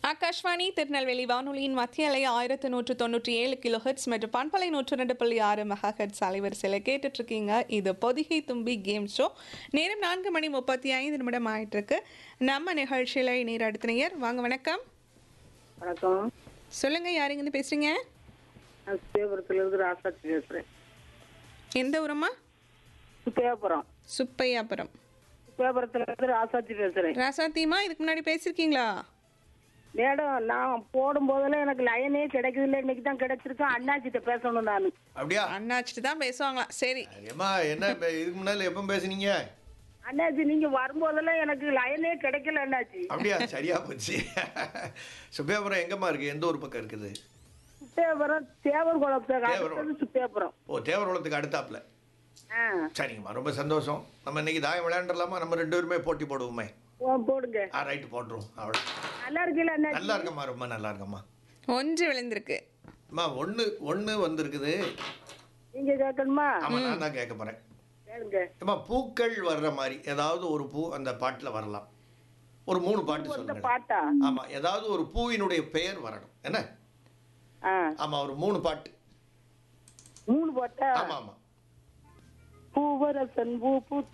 ஆகாஷ்வாணி திருநெல்வேலி வானொலியின் மத்திய அலை ஆயிரத்து நூற்று தொண்ணூற்றி ஏழு கிலோ ஹெட்ஸ் மற்றும் பண்பலை நூற்று ரெண்டு புள்ளி ஆறு மெகா ஹெட்ஸ் அலைவரிசையில் கேட்டுட்டு இருக்கீங்க இது பொதிகை தும்பி கேம் ஷோ நேரம் நான்கு மணி முப்பத்தி ஐந்து நிமிடம் ஆயிட்டு இருக்கு நம்ம நிகழ்ச்சியில் நீர் அடுத்த நேயர் வாங்க வணக்கம் வணக்கம் சொல்லுங்க யாருங்கன்னு பேசுறீங்க நான் சுப்பேபுரத்துலேருந்து ராசாத்தி பேசுகிறேன் எந்த ஊரம்மா சுப்பேபுரம் சுப்பையாபுரம் சுப்பேபுரத்துலேருந்து ராசாத்தி பேசுகிறேன் ராசாத்திமா இதுக்கு முன்னாடி பேசியிருக்கீங்களா மேடம் நான் போடும் போதெல்லாம் எனக்கு லைனே கிடைக்குது இல்லை இன்னைக்கு தான் கிடைச்சிருக்கேன் அண்ணாச்சிட்ட பேசணும் நான் அப்படியா அண்ணாச்சிட்டு தான் பேசுவாங்களாம் சரி ஏம்மா என்ன இப்ப இதுக்கு முன்னால எப்போ பேசுனீங்க அண்ணாச்சி நீங்க வரும்போதெல்லாம் எனக்கு லைனே கிடைக்கல அண்ணாச்சி அப்படியா சரியா போச்சு சுப்பேபுரம் எங்கம்மா இருக்கு எந்த ஊர் பக்கம் இருக்குது சுப்பேபுரம் தேவர் குளத்தை தேவர் அடுத்தது சுப்பேபுரம் ஓ தேவரகுளத்துக்கு அடுத்தாப்புல ஆ சரிங்கம்மா ரொம்ப சந்தோஷம் நம்ம இன்னைக்கு தாயம் விளையாண்டுலாமா நம்ம ரெண்டு பேருமே போட்டி போடுவோமே ஓ, போடுங்க ஆ ரைட்டு போட்டுருவோம் அவ்வளோ நல்லா இருக்கீங்களா அண்ணாச்சி நல்லா இருக்கம்மா ரொம்ப நல்லா இருக்கம்மா ஒன்று விளைந்திருக்கு அம்மா ஒன்று ஒன்று வந்திருக்குது நீங்க கேட்கணுமா ஆமாம் நான் தான் கேட்க போகிறேன் கேளுங்க அம்மா பூக்கள் வர்ற மாதிரி ஏதாவது ஒரு பூ அந்த பாட்டில் வரலாம் ஒரு மூணு பாட்டு இந்த சொல்லுங்க பாட்டா ஆமாம் ஏதாவது ஒரு பூவினுடைய பெயர் வரணும் என்ன ஆ ஆமாம் ஒரு மூணு பாட்டு மூணு பாட்டா ஆமாம் ஆமாம் பூவரசன் பூ பூ